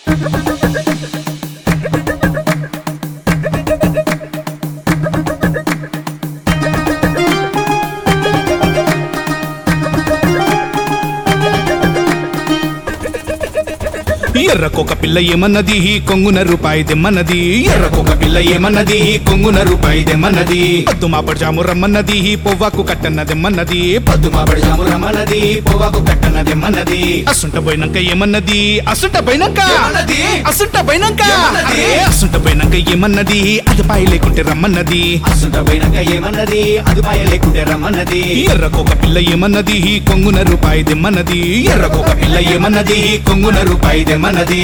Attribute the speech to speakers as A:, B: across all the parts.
A: ఎర్రకొక పిల్ల ఏమన్నది కొంగున రూపాయి దెమ్మన్నది ఎర్రకొక పిల్ల ఏమన్నది కొంగున రూపాయి దెమ్మన్నది పద్దు మాపడి జాము రమ్మన్నది పొవ్వాకు కట్టన్నదెమ్మన్నది పద్దు మాపడి జాము రమ్మన్నది పొవ్వాకు కట్టన్నదెమ్మన్నది అసుంట పోయినాక ఏమన్నది అసుంట పోయినాక
B: ఏమన్నది?
A: అసుంట పోయినాక
B: ఏమన్నది?
A: అరే, అసుంట పోయినాక ఏమన్నది అది పాయి లేకుంటే రమ్మన్నది
B: అసుంట పోయినాక ఏమన్నది అదుపాయ లేకుంటే రమ్మన్నది
A: ఎర్రకొక పిల్ల ఏమన్నది కొంగున రూపాయి దెమ్మన్నది ఎర్రకొక పిల్ల ఏమన్నది కొంగున రూపాయి దెమ్మన్నది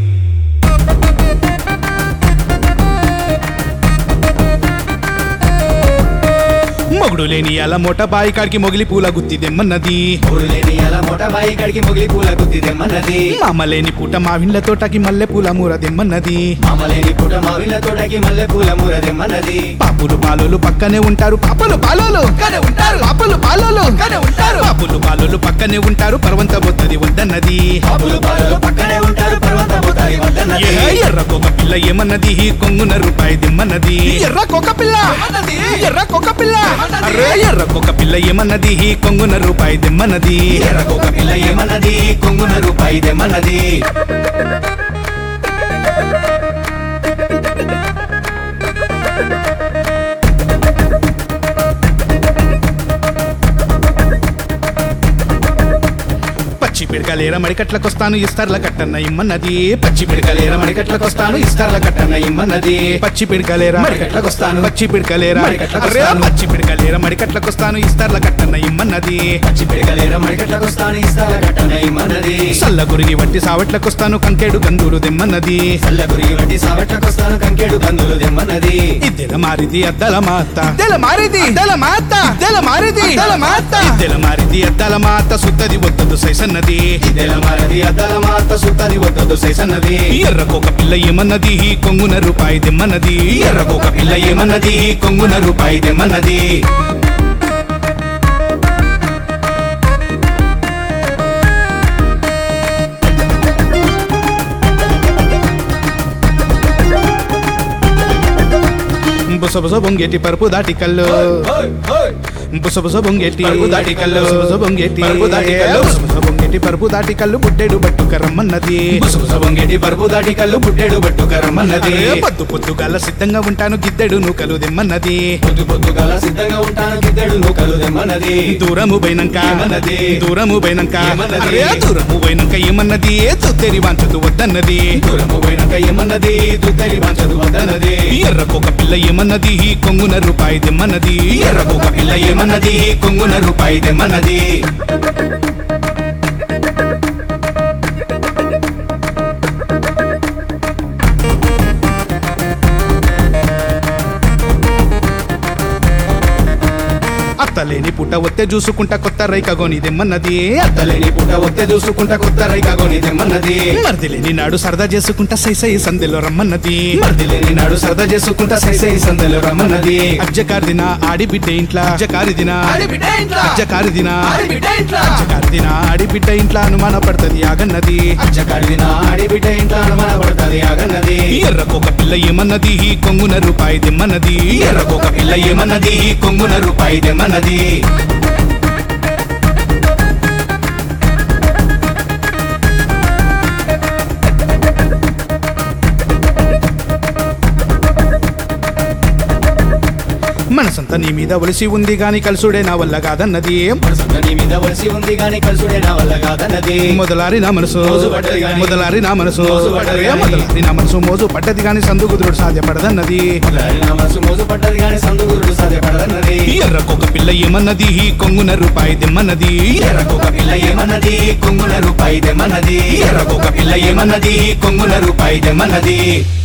A: మొగుడు లేని అలా మోట బాయి కాడికి మొగిలి పూల గుత్తి దెమ్మన్నది
B: ఊరు లేని అలా మొట బాయి కడికి మొగిలి పూల గుత్తి తెమ్మన్నది
A: మామ లేని పూట మావిండ్ల తోటకి మల్లె పూల మూర దెమ్మన్నది
B: మామలేని పుట మావిల తోటకి మల్లె పూల మూర తెమ్మన్నది
A: పాపులు పాలోలు పక్కనే ఉంటారు పాపలు పాలోలు
B: పక్కనే ఉంటారు.
A: పాపులు పాలోలు
B: పక్కనే ఉంటారు.
A: పాపులు పాలోలు పక్కనే ఉంటారు పర్వంత బొత్తది వద్దన్నది
B: బాబులు బాలు పక్కనే ఉంటారు పర్వత పోతాయి వద్దన్నది
A: ఏ ఎర్రకొక పిల్ల ఏమన్నది కొంగున రూపాయి దిమ్మన్నది ఎర్రకొక పిల్ల
B: ఏమన్నది?
A: ఎర్రకొక పిల్ల
B: ఏమన్నది?
A: అరే ఎర్రకొక పిల్ల ఏమన్నది కొంగున రూపాయి దిమ్మన్నది
B: ఎర్రకొక పిల్ల ఏమన్నది కొంగున రూపాయి తెమ్మన్నది
A: పచ్చి పిడకలేర మడికట్లకొస్తాను ఇస్తార్ల కట్టన్న ఇమ్మన్నది పచ్చి పిడకలేర మడికట్లకొస్తాను ఇస్తార్ల కట్టన్న ఇమ్మన్నది పచ్చి పిడకలేర
B: మడికట్లకొస్తాను.
A: పచ్చి పిడకలేర
B: మడికట్లకొస్తాను.
A: అరే, పచ్చి పిడకలేర మడికట్లకొస్తాను ఇస్తార్ల కట్టన్న ఇమ్మన్నది
B: పచ్చి పిడకలేర మడికట్లకొస్తాను ఇస్తాల కట్టన ఇమ్మన్నది
A: సల్ల గురిగి వట్టి సావట్లకొస్తాను కంకేడు గందూరు దెమ్మన్నది
B: చల్ల గురిగి వట్టి సావట్లకొస్తాను కంకేడు కందులు తెమ్మన్నది
A: ఇద్దెల మారిది అద్దల మాత ఇద్దెల మారిది అద్దల మాత ఇద్దెల మారిది అద్దల మాత ఇద్దెల మారిది అద్దల మాత సుత్తది వద్దదు సైసన్నది
B: ఇదెల మారది అద్దల మాత సుత్తని వద్దదు సైసన్నది
A: ఎర్రకొక పిల్ల ఏమన్నది కొంగున రూపాయి దెమ్మన్నది ఎర్రకొక పిల్ల ఏమన్నది కొంగున రూపాయి దెమ్మన్నది బుసబుస బొంగేటి పరుపు దాటి కళ్ళు
B: హోయ్, హోయ్.
A: బుసబుస బొంగేటి
B: పరుపు దాటి కళ్ళు.
A: బుసబుస బొంగేటి
B: పరుపు దాటి కళ్ళు.
A: బుసబుస బొంగేటి పరుపు దాటి కళ్ళు బుడ్డేడు బట్టుక రమ్మన్నది
B: బుసబుస బొంగేటి పరుపు దాటి కళ్ళు పుట్టేడు బట్టు కరమ్మన్నది
A: అరే, పొద్దు పొద్దుగాల సిద్ధంగా ఉంటాను గిద్దెడు నూకలు దెమ్మన్నది
B: పొద్దు పొద్దుగల సిద్ధంగా ఉంటాను గిద్దెడు నూకలు తెమ్మన్నది
A: దూరము పోయినాక
B: ఏమన్నది?
A: దూరము పోయినాక
B: ఏమన్నది?
A: అరే, దూరము పోయినాక ఏమన్నది తుత్తెరి వాంచదు వద్దన్నది
B: దూరము పోయినాక ఏమన్నది దుద్దరి మంచదు వద్దన్నది
A: ఎర్రకొక పిల్ల ఏమన్నది కొంగున రూపాయి దెమ్మన్నది ఎర్రకొక పిల్ల ఏమన్నది కొంగున రూపాయి దెమ్మన్నది అత్తలేని పుట్ట ఒత్తే చూసుకుంటా కొత్త రైక గోని దెమ్మన్నది
B: అత్తలేని పుట్ట ఒత్తే చూసుకుంటా కొత్త రైక కొని తెమ్మన్నది
A: మర్దిలేని నాడు సరదా చేసుకుంటా సై సై సందెలో రమ్మన్నది
B: మర్దిలేని నాడు సరదా చేసుకుంటా సైసై సందలు రమ్మన్నది
A: అజ్జకారిదిన ఆడి బిడ్డ ఇంట్ల అజ్జకారిదిన
B: ఆడిబిడ్డ ఇంట్లా.
A: అజ్జకారిదిన
B: ఆడిబిడ్డ ఇంట్లా.
A: అజ్జకారిదిన ఆడి బిడ్డ ఇంట్ల అనుమాన పడుతుంది ఆగన్నది
B: అచ్చకాడిదిన ఆడిబిడ్డ ఇంట్లో అనుమాన పడుతుంది ఆగన్నది
A: ఎర్రకొక పిల్ల ఏమన్నది కొంగున రూపాయి దెమ్మన్నది ఎర్రకొక పిల్ల ఏమన్నది కొంగున రూపాయి దెమ్మన్నది మనసంతా నీ మీద ఒలిసి ఉంది గాని కలుసుడే నా వల్ల కాదన్నది
B: మనసున్న నీ మీద వలసి ఉంది గాని కలుసుడే నా వల్ల కాదన్నది
A: మొదలారి నా మనసు
B: మోజు పడ్డది గాని.
A: మొదలారి నా మనసు
B: మోజు పడ్డది
A: ఏ
B: గాని.
A: మొదలారి నా మనసు మోజు పడ్డది గాని సందు కుదురుడు సాధ్యపడదన్నది
B: మొదలారి నా మనసు మోజు పడ్డది గాని సందుగురుడు సాధ్యపడదన్నది
A: ఎర్రకొక పిల్ల ఏమన్నది కొంగున రూపాయి దెమ్మన్నది
B: ఎర్రకొక పిల్ల ఏమన్నది కొంగున రూపాయి తెమ్మన్నది
A: ఎర్రకొక పిల్ల ఏమన్నది కొంగున రూపాయి దెమ్మన్నది